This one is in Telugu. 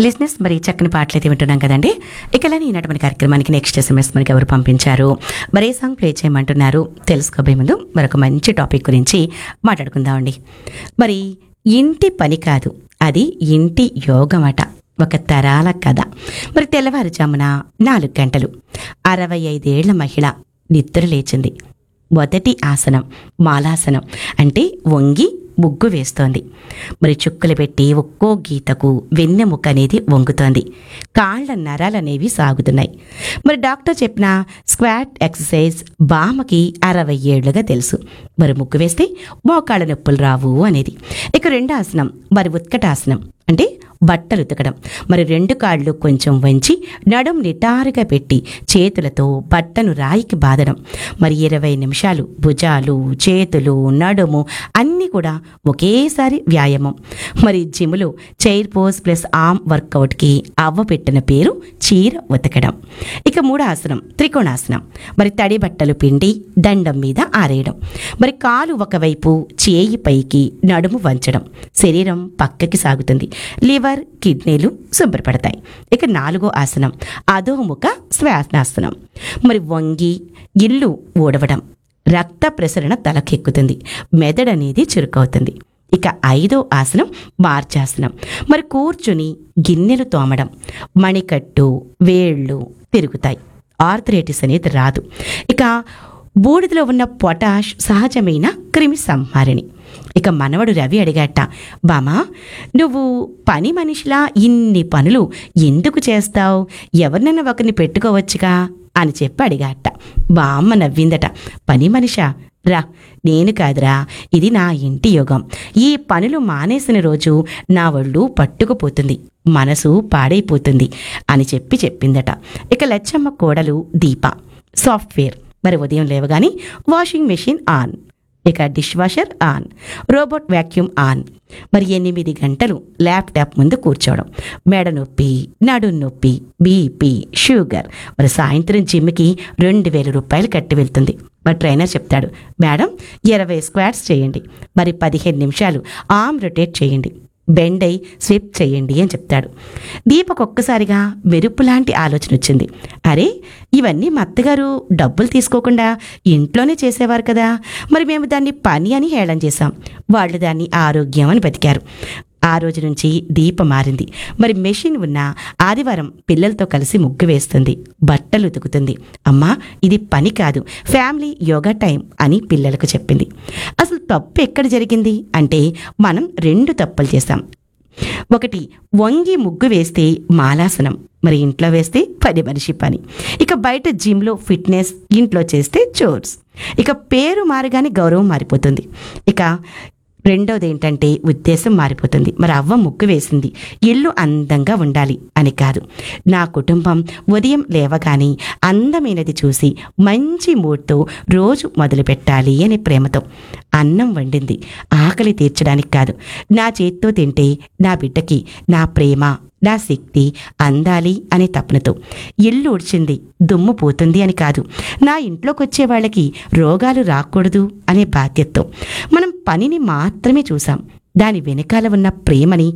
లిజినెస్ మరి చక్కని పాటలు అయితే వింటున్నాం కదండి ఇక అలానే ఈనాటి మన కార్యక్రమానికి నెక్స్ట్ ఎస్ఎంఎస్ మనకి ఎవరు పంపించారు మరి ఏ సాంగ్ ప్లే చేయమంటున్నారు తెలుసుకోబోయే ముందు మరొక మంచి టాపిక్ గురించి మాట్లాడుకుందామండి మరి ఇంటి పని కాదు అది ఇంటి యోగం అట ఒక తరాల కథ మరి తెల్లవారుజామున నాలుగు గంటలు అరవై ఐదేళ్ల మహిళ నిద్ర లేచింది మొదటి ఆసనం మాలాసనం అంటే వంగి ముగ్గు వేస్తోంది మరి చుక్కలు పెట్టి ఒక్కో గీతకు వెన్నెముక అనేది వంగుతోంది కాళ్ల నరాలనేవి సాగుతున్నాయి మరి డాక్టర్ చెప్పిన స్క్వాట్ ఎక్సర్సైజ్ బామకి అరవై ఏళ్లుగా తెలుసు మరి ముగ్గు వేస్తే మోకాళ్ళ నొప్పులు రావు అనేది ఇక రెండో ఆసనం మరి ఉత్కటాసనం అంటే బట్టలు ఉతకడం మరి రెండు కాళ్ళు కొంచెం వంచి నడుం నిటారుగా పెట్టి చేతులతో బట్టను రాయికి బాదడం మరి ఇరవై నిమిషాలు భుజాలు చేతులు నడుము అన్నీ కూడా ఒకేసారి వ్యాయామం మరి జిమ్లో చైర్ పోజ్ ప్లస్ ఆర్మ్ వర్కౌట్కి అవ్వ పెట్టిన పేరు చీర ఉతకడం ఇక మూడో ఆసనం త్రికోణాసనం మరి తడి బట్టలు పిండి దండం మీద ఆరేయడం మరి కాలు ఒకవైపు చేయి పైకి నడుము వంచడం శరీరం పక్కకి సాగుతుంది లివర్ కిడ్నీలు శుభ్రపడతాయి ఇక నాలుగో ఆసనం అధోముఖ శ్వాసనాసనం మరి వంగి ఇల్లు ఊడవడం రక్త ప్రసరణ తలకెక్కుతుంది మెదడు అనేది చురుకవుతుంది ఇక ఐదో ఆసనం మార్చాసనం మరి కూర్చుని గిన్నెలు తోమడం మణికట్టు వేళ్ళు తిరుగుతాయి ఆర్థరైటిస్ అనేది రాదు ఇక బూడిదలో ఉన్న పొటాష్ సహజమైన క్రిమి సంహారిణి ఇక మనవడు రవి అడిగాట బామా నువ్వు పని మనిషిలా ఇన్ని పనులు ఎందుకు చేస్తావు ఎవరినైనా ఒకరిని పెట్టుకోవచ్చుగా అని చెప్పి అడిగాట బామ్మ నవ్విందట పని మనిషా రా నేను కాదురా ఇది నా ఇంటి యోగం ఈ పనులు మానేసిన రోజు నా ఒళ్ళు పట్టుకుపోతుంది మనసు పాడైపోతుంది అని చెప్పి చెప్పిందట ఇక లచ్చమ్మ కోడలు దీప సాఫ్ట్వేర్ మరి ఉదయం లేవగానే వాషింగ్ మెషిన్ ఆన్ ఇక dish washer on robot vacuum on మరి ఎనిమిది గంటలు ల్యాప్టాప్ ముందు కూర్చోవడం మెడ నొప్పి నడు నొప్పి బీపీ షుగర్ మరి సాయంత్రం జిమ్కి రెండు వేల రూపాయలు కట్టి వెళ్తుంది మరి ట్రైనర్ చెప్తాడు మేడం ఇరవై స్క్వాట్స్ చేయండి మరి పదిహేను నిమిషాలు ఆమ్ రొటేట్ చేయండి బెండ్ అయి స్విప్ చేయండి అని చెప్తాడు దీపక్ ఒక్కసారిగా మెరుపు లాంటి ఆలోచన వచ్చింది అరే ఇవన్నీ మా అత్తగారు డబ్బులు తీసుకోకుండా ఇంట్లోనే చేసేవారు కదా మరి మేము దాన్ని పని అని హేళన చేశాం వాళ్ళు దాన్ని ఆరోగ్యం అని బతికారు ఆ రోజు నుంచి దీప మారింది మరి మెషిన్ ఉన్న ఆదివారం పిల్లలతో కలిసి ముగ్గు వేస్తుంది బట్టలు ఉతుకుతుంది అమ్మా ఇది పని కాదు ఫ్యామిలీ యోగా టైం అని పిల్లలకు చెప్పింది అసలు తప్పు ఎక్కడ జరిగింది అంటే మనం రెండు తప్పులు చేశాం ఒకటి వంగి ముగ్గు వేస్తే మాలాసనం మరి ఇంట్లో వేస్తే పది మనిషి పని ఇక బయట జిమ్లో ఫిట్నెస్ ఇంట్లో చేస్తే చోర్స్ ఇక పేరు మారగానే గౌరవం మారిపోతుంది ఇక రెండోది ఏంటంటే ఉద్దేశం మారిపోతుంది మరి అవ్వ ముగ్గు వేసింది ఇల్లు అందంగా ఉండాలి అని కాదు నా కుటుంబం ఉదయం లేవగానే అందమైనది చూసి మంచి మూడ్తో రోజు మొదలు పెట్టాలి అనే ప్రేమతో అన్నం వండింది ఆకలి తీర్చడానికి కాదు నా చేత్తో తింటే నా బిడ్డకి నా ప్రేమ నా శక్తి అందాలి అనే తపనతో ఇల్లు ఉడిచింది దుమ్ము పోతుంది అని కాదు నా ఇంట్లోకి వచ్చే వాళ్ళకి రోగాలు రాకూడదు అనే బాధ్యతతో మనం పనిని మాత్రమే చూసాం దాని వెనకాల ఉన్న ప్రేమని